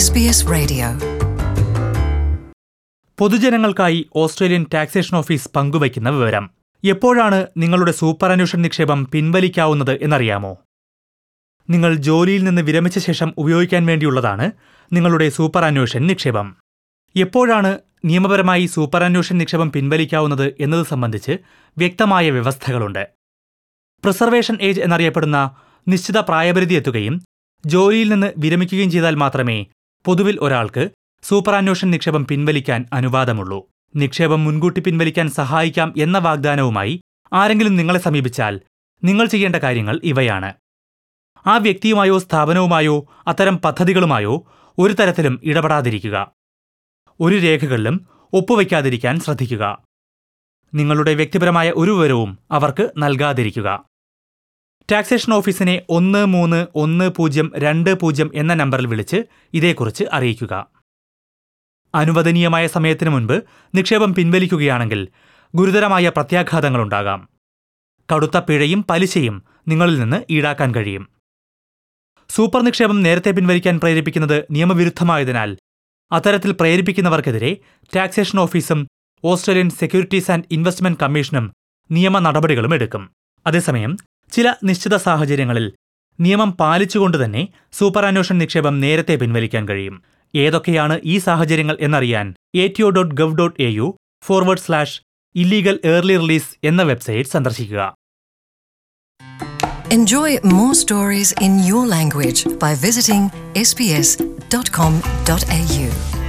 SBS Radio. പൊതുജനങ്ങൾക്കായി Australian taxation office പങ്കുവയ്ക്കുന്ന വിവരം എപ്പോഴാണ് നിങ്ങളുടെ സൂപ്പർ നിക്ഷേപം പിൻവലിക്കാവുന്നത് എന്നറിയാമോ നിങ്ങൾ ജോലിയിൽ നിന്ന് വിരമിച്ച ശേഷം ഉപയോഗിക്കാൻ വേണ്ടിയുള്ളതാണ് നിങ്ങളുടെ സൂപ്പർ നിക്ഷേപം എപ്പോഴാണ് നിയമപരമായി സൂപ്പർ നിക്ഷേപം പിൻവലിക്കാവുന്നത് എന്നത് സംബന്ധിച്ച് വ്യക്തമായ വ്യവസ്ഥകളുണ്ട് പ്രിസർവേഷൻ ഏജ് എന്നറിയപ്പെടുന്ന നിശ്ചിത പ്രായപരിധി എത്തുകയും ജോലിയിൽ നിന്ന് വിരമിക്കുകയും ചെയ്താൽ മാത്രമേ പൊതുവിൽ ഒരാൾക്ക് സൂപ്പറാന്വേഷൻ നിക്ഷേപം പിൻവലിക്കാൻ അനുവാദമുള്ളൂ നിക്ഷേപം മുൻകൂട്ടി പിൻവലിക്കാൻ സഹായിക്കാം എന്ന വാഗ്ദാനവുമായി ആരെങ്കിലും നിങ്ങളെ സമീപിച്ചാൽ നിങ്ങൾ ചെയ്യേണ്ട കാര്യങ്ങൾ ഇവയാണ് ആ വ്യക്തിയുമായോ സ്ഥാപനവുമായോ അത്തരം പദ്ധതികളുമായോ ഒരു തരത്തിലും ഇടപെടാതിരിക്കുക ഒരു രേഖകളിലും ഒപ്പുവയ്ക്കാതിരിക്കാൻ ശ്രദ്ധിക്കുക നിങ്ങളുടെ വ്യക്തിപരമായ ഒരു വിവരവും അവർക്ക് നൽകാതിരിക്കുക ടാക്സേഷൻ ഓഫീസിനെ ഒന്ന് മൂന്ന് ഒന്ന് പൂജ്യം രണ്ട് പൂജ്യം എന്ന നമ്പറിൽ വിളിച്ച് ഇതേക്കുറിച്ച് അറിയിക്കുക അനുവദനീയമായ സമയത്തിന് മുൻപ് നിക്ഷേപം പിൻവലിക്കുകയാണെങ്കിൽ ഗുരുതരമായ പ്രത്യാഘാതങ്ങളുണ്ടാകാം കടുത്ത പിഴയും പലിശയും നിങ്ങളിൽ നിന്ന് ഈടാക്കാൻ കഴിയും സൂപ്പർ നിക്ഷേപം നേരത്തെ പിൻവലിക്കാൻ പ്രേരിപ്പിക്കുന്നത് നിയമവിരുദ്ധമായതിനാൽ അത്തരത്തിൽ പ്രേരിപ്പിക്കുന്നവർക്കെതിരെ ടാക്സേഷൻ ഓഫീസും ഓസ്ട്രേലിയൻ സെക്യൂരിറ്റീസ് ആൻഡ് ഇൻവെസ്റ്റ്മെന്റ് കമ്മീഷനും നിയമ നടപടികളും എടുക്കും അതേസമയം ചില നിശ്ചിത സാഹചര്യങ്ങളിൽ നിയമം പാലിച്ചുകൊണ്ട് തന്നെ സൂപ്പർ അന്വേഷൺ നിക്ഷേപം നേരത്തെ പിൻവലിക്കാൻ കഴിയും ഏതൊക്കെയാണ് ഈ സാഹചര്യങ്ങൾ എന്നറിയാൻ A T O dot gov dot A U forward slash illegal early release എന്ന വെബ്സൈറ്റ് സന്ദർശിക്കുക Enjoy more stories in your language by visiting sbs.com.au.